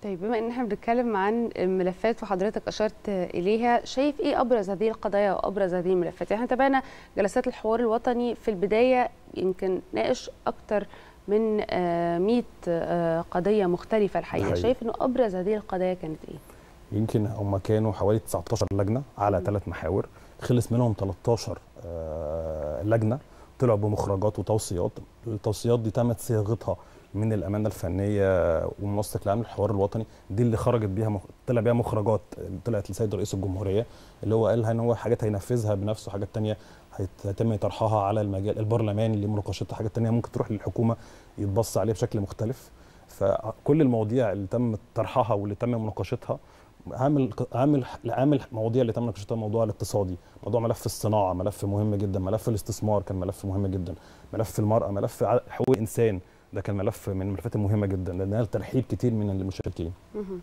طيب بما ان احنا بنتكلم عن الملفات وحضرتك اشرت اليها شايف ايه ابرز هذه القضايا وابرز هذه الملفات يعني احنا تابعنا جلسات الحوار الوطني في البدايه يمكن ناقش اكتر من 100 قضيه مختلفه الحقيقه الحقيقة. شايف انه ابرز هذه القضايا كانت ايه يمكن هم كانوا حوالي 19 لجنه على ثلاث محاور خلص منهم 13 آه، لجنه طلعوا بمخرجات وتوصيات التوصيات دي تمت صياغتها من الامانه الفنيه ومنصه العام للحوار الوطني دي اللي خرجت بيها مخ... طلع بيها مخرجات طلعت لسيد رئيس الجمهوريه اللي هو قالها ان هو حاجات هينفذها بنفسه حاجات تانية هيتم طرحها على المجال البرلماني لمناقشتها حاجات تانية ممكن تروح للحكومه يتبص عليها بشكل مختلف فكل المواضيع اللي تم طرحها واللي تم مناقشتها اهم اهم اهم المواضيع اللي تم مناقشتها الموضوع الاقتصادي موضوع ملف الصناعه ملف مهم جدا ملف الاستثمار كان ملف مهم جدا ملف المراه ملف حقوق الانسان ده كان ملف من الملفات المهمه جدا لانها ترحيب كتير من المشاركين